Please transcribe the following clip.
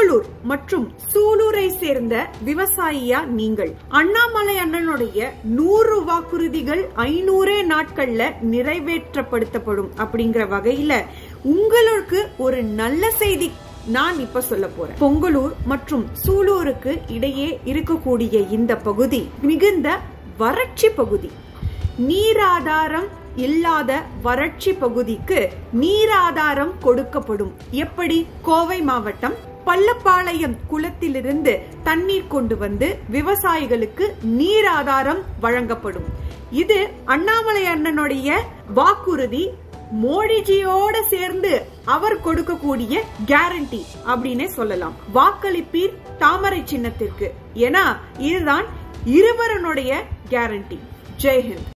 பொங்கலூர் மற்றும் சூலூரை சேர்ந்த விவசாயியா நீங்கள் அண்ணாமலை அண்ணனுடைய நூறு வாக்குறுதிகள் ஐநூறே நாட்கள்ல நிறைவேற்றப்படுத்தப்படும் அப்படிங்கிற வகையில உங்களுக்கு ஒரு நல்ல செய்தி நான் இப்ப சொல்ல போறேன் பொங்கலூர் மற்றும் சூலூருக்கு இடையே இருக்கக்கூடிய இந்த பகுதி மிகுந்த வறட்சி பகுதி நீராதாரம் இல்லாத வறட்சி பகுதிக்கு நீராதாரம் கொடுக்கப்படும் எப்படி கோவை மாவட்டம் பள்ளப்பாளையம் குளத்திலிருந்து தண்ணீர் கொண்டு வந்து விவசாயிகளுக்கு நீராதாரம் வழங்கப்படும் இது அண்ணாமலை அண்ணனுடைய வாக்குறுதி மோடிஜியோட சேர்ந்து அவர் கொடுக்கக்கூடிய கேரண்டி அப்படின்னே சொல்லலாம் வாக்களிப்பீர் தாமரை சின்னத்திற்கு ஏன்னா இதுதான் இருவரனுடைய கேரண்டி ஜெய்ஹிந்த்